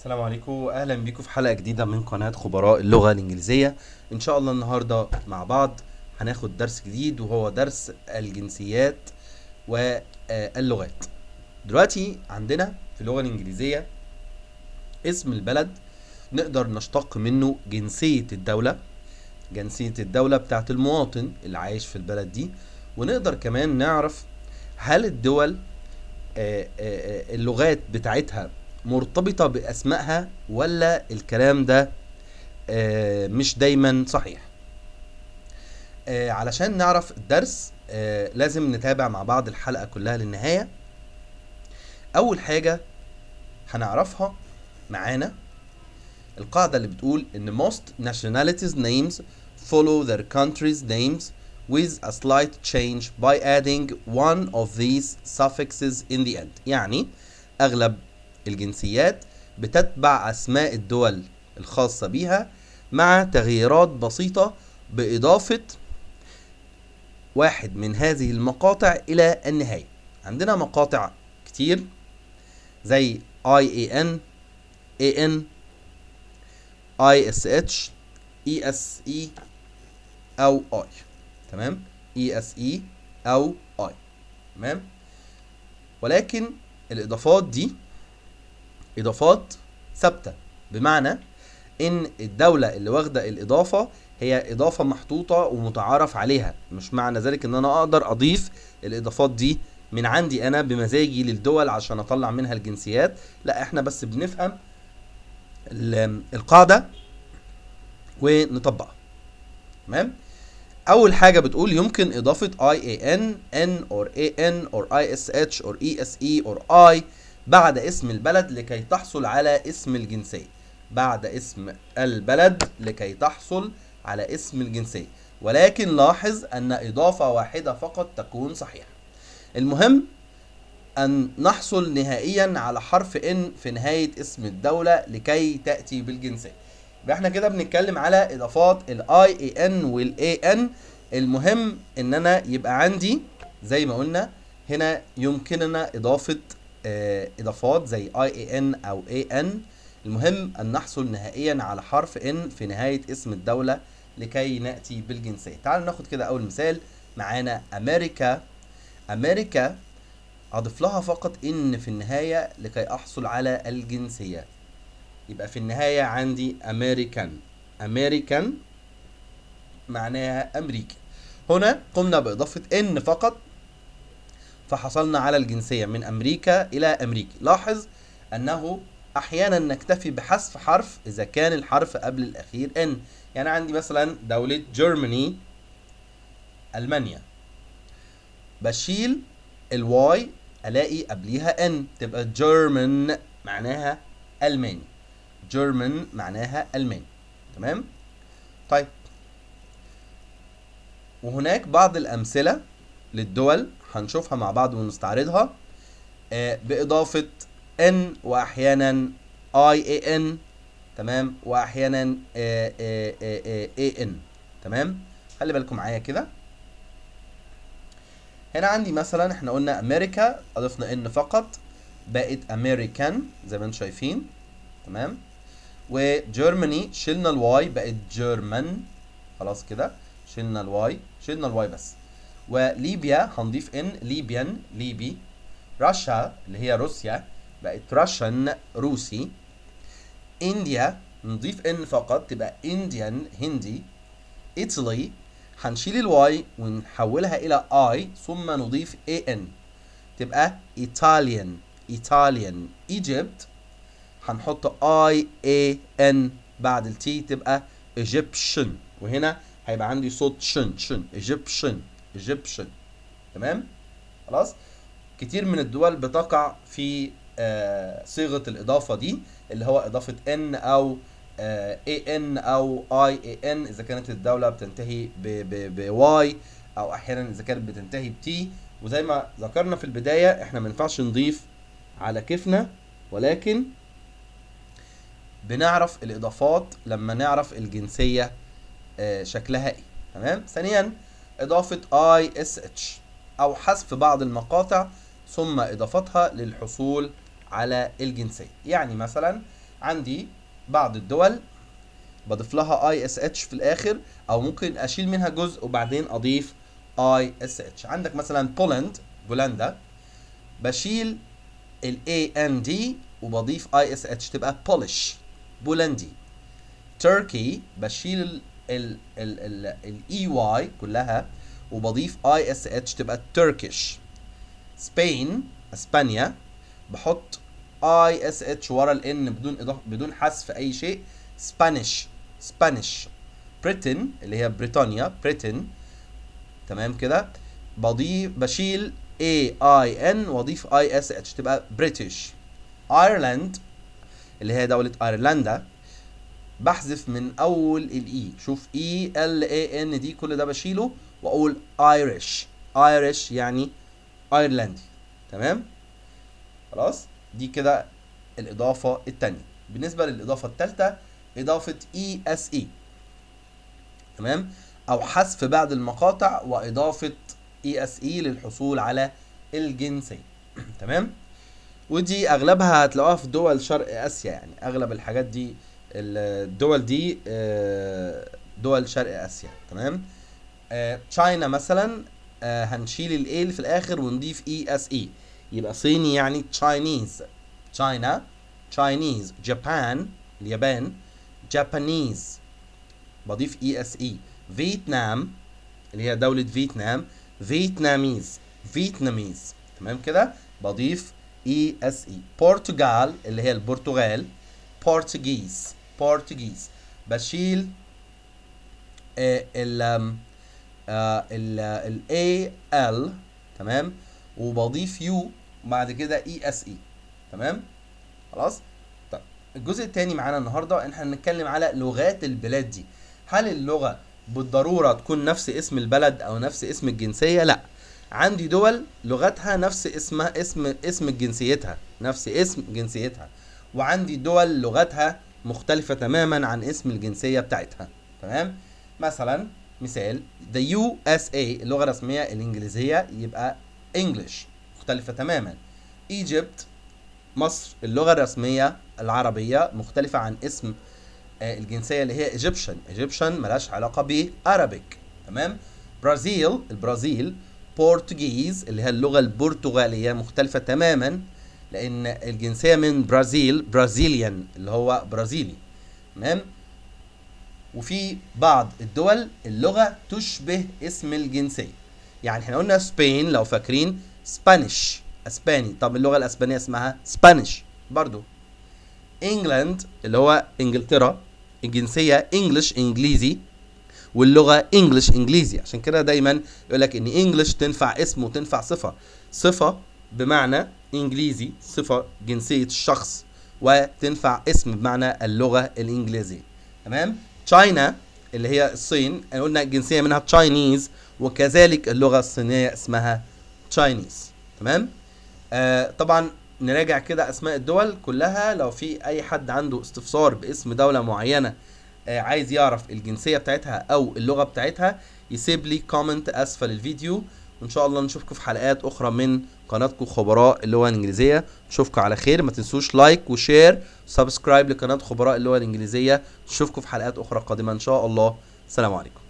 السلام عليكم اهلا بيكم في حلقه جديده من قناه خبراء اللغه الانجليزيه ان شاء الله النهارده مع بعض هناخد درس جديد وهو درس الجنسيات واللغات دلوقتي عندنا في اللغه الانجليزيه اسم البلد نقدر نشتق منه جنسيه الدوله جنسيه الدوله بتاعت المواطن اللي عايش في البلد دي ونقدر كمان نعرف هل الدول آه، آه، آه، اللغات بتاعتها مرتبطة بأسمائها ولا الكلام ده آه، مش دايما صحيح آه، علشان نعرف الدرس آه، لازم نتابع مع بعض الحلقة كلها للنهاية أول حاجة هنعرفها معانا القاعدة اللي بتقول إن most nationalities names follow their country's names with a slight change by adding one of these suffixes in the end يعني أغلب الجنسيات بتتبع أسماء الدول الخاصة بيها مع تغييرات بسيطة بإضافة واحد من هذه المقاطع إلى النهاية عندنا مقاطع كتير زي IAN AN ISH ESE أو I تمام ESE أو I تمام ولكن الإضافات دي اضافات ثابته بمعنى ان الدوله اللي واخده الاضافه هي اضافه محطوطه ومتعارف عليها مش معنى ذلك ان انا اقدر اضيف الاضافات دي من عندي انا بمزاجي للدول عشان اطلع منها الجنسيات لا احنا بس بنفهم ال- القاعده ونطبقها تمام اول حاجه بتقول يمكن اضافه IAN N or AN or ISH or ESE or I بعد اسم البلد لكي تحصل على اسم الجنسية بعد اسم البلد لكي تحصل على اسم الجنسية ولكن لاحظ أن إضافة واحدة فقط تكون صحيحة المهم أن نحصل نهائيا على حرف N في نهاية اسم الدولة لكي تأتي بالجنسية يبقى احنا كده بنتكلم على إضافات ال IAN وال AN المهم إن أنا يبقى عندي زي ما قلنا هنا يمكننا إضافة آه، اضافات زي IAN او AN المهم ان نحصل نهائيا على حرف N في نهاية اسم الدولة لكي نأتي بالجنسية تعالوا ناخد كده اول مثال معانا امريكا امريكا اضيف لها فقط ان في النهاية لكي احصل على الجنسية يبقى في النهاية عندي امريكان امريكان معناها امريكي هنا قمنا باضافة ان فقط فحصلنا على الجنسية من أمريكا إلى أمريكي لاحظ أنه أحيانا نكتفي بحذف حرف إذا كان الحرف قبل الأخير N يعني عندي مثلا دولة جيرماني ألمانيا بشيل الواي ألاقي قبليها N تبقى جيرمان معناها ألماني جيرمان معناها ألماني تمام طيب وهناك بعض الأمثلة للدول هنشوفها مع بعض ونستعرضها آه، بإضافة N وأحيانا IAN تمام وأحيانا آه، آه، آه، آه، AN تمام خلي بالكم معايا كده هنا عندي مثلا احنا قلنا أمريكا أضفنا N فقط بقت أمريكان زي ما انتم شايفين تمام وجيرماني شلنا الواي بقت جيرمان خلاص كده شلنا الواي شلنا الواي بس وليبيا هنضيف ان ليبيان ليبي رشا اللي هي روسيا بقت راشن روسي انديا نضيف ان فقط تبقى انديان هندي ايطالي هنشيل الواي ونحولها الى اي ثم نضيف اي ان تبقى ايطاليان ايطاليان ايجيبت هنحط اي اي ان بعد التي تبقى ايجيبشن وهنا هيبقى عندي صوت شن شن ايجيبشن ايجيبشن تمام خلاص كتير من الدول بتقع في آه صيغه الاضافه دي اللي هو اضافه ان او اي ان او اي اي ان اذا كانت الدوله بتنتهي بواي او احيانا اذا كانت بتنتهي بتي وزي ما ذكرنا في البدايه احنا ما ينفعش نضيف على كيفنا ولكن بنعرف الاضافات لما نعرف الجنسيه آه شكلها ايه تمام ثانيا إضافة ISH أو حذف بعض المقاطع ثم إضافتها للحصول على الجنسية يعني مثلا عندي بعض الدول بضيف لها اي اس اتش في الاخر او ممكن اشيل منها جزء وبعدين اضيف اي اس اتش عندك مثلا بولند بولندا بشيل ال A N D وبضيف اي اس اتش تبقى بولش بولندي تركي بشيل ال ال ال ال الاي واي كلها وبضيف اي اس اتش تبقى تركيش سبين اسبانيا بحط اي اس اتش ورا الان بدون اضافه بدون حذف اي شيء سبانيش سبانيش بريتن اللي هي بريطانيا بريتن تمام كده بضيف بشيل اي اي ان واضيف اي اس اتش تبقى بريتش ايرلاند اللي هي دولة ايرلندا بحذف من اول الاي شوف اي ال اي ان دي كل ده بشيله واقول ايرش ايرش يعني ايرلندي تمام خلاص دي كده الاضافه الثانيه بالنسبه للاضافه الثالثه اضافه اي اس اي تمام او حذف بعض المقاطع واضافه اي اس اي للحصول على الجنسيه تمام ودي اغلبها هتلاقوها في دول شرق اسيا يعني اغلب الحاجات دي الدول دي آه، دول شرق اسيا تمام تشاينا مثلا آه، هنشيل الاي اللي في الاخر ونضيف اي اس اي يبقى صيني يعني تشاينيز تشاينا تشاينيز جابان اليابان جابانيز بضيف اي اس اي فيتنام اللي هي دولة فيتنام فيتناميز فيتناميز تمام كده بضيف اي اس اي برتغال اللي هي البرتغال بورتوجيز بورتوجيز بشيل آه، ال آم، آه، ال الاي ال تمام وبضيف يو بعد كده اي اس اي تمام خلاص طيب الجزء الثاني معانا النهارده ان احنا هنتكلم على لغات البلاد دي هل اللغه بالضروره تكون نفس اسم البلد او نفس اسم الجنسيه لا عندي دول لغتها نفس اسمها اسم اسم جنسيتها نفس اسم جنسيتها وعندي دول لغتها مختلفة تماما عن اسم الجنسية بتاعتها تمام مثلا مثال the USA اللغة الرسمية الإنجليزية يبقى English مختلفة تماما Egypt مصر اللغة الرسمية العربية مختلفة عن اسم آه، الجنسية اللي هي Egyptian Egyptian ملهاش علاقة ب Arabic تمام برازيل البرازيل بورتوجيز اللي هي اللغة البرتغالية مختلفة تماما لأن الجنسية من برازيل برازيليان اللي هو برازيلي تمام وفي بعض الدول اللغة تشبه اسم الجنسية يعني احنا قلنا سبين لو فاكرين سبانيش اسباني طب اللغة الاسبانية اسمها سبانيش برضو انجلاند اللي هو انجلترا الجنسية انجلش انجليزي واللغة انجلش انجليزي عشان كده دايما يقول لك ان انجلش تنفع اسم وتنفع صفة صفة بمعنى انجليزي صفة جنسية الشخص وتنفع اسم بمعنى اللغة الانجليزية تمام تشاينا اللي هي الصين قلنا الجنسية منها تشاينيز وكذلك اللغة الصينية اسمها تشاينيز تمام آه طبعا نراجع كده اسماء الدول كلها لو في اي حد عنده استفسار باسم دولة معينة آه عايز يعرف الجنسية بتاعتها او اللغة بتاعتها يسيب لي كومنت اسفل الفيديو وان شاء الله نشوفكم في حلقات اخرى من قناتكم خبراء اللغة الانجليزية نشوفكم على خير ما تنسوش لايك وشير سبسكرايب لقناة خبراء اللغة الانجليزية نشوفكم في حلقات اخرى قادمة ان شاء الله السلام عليكم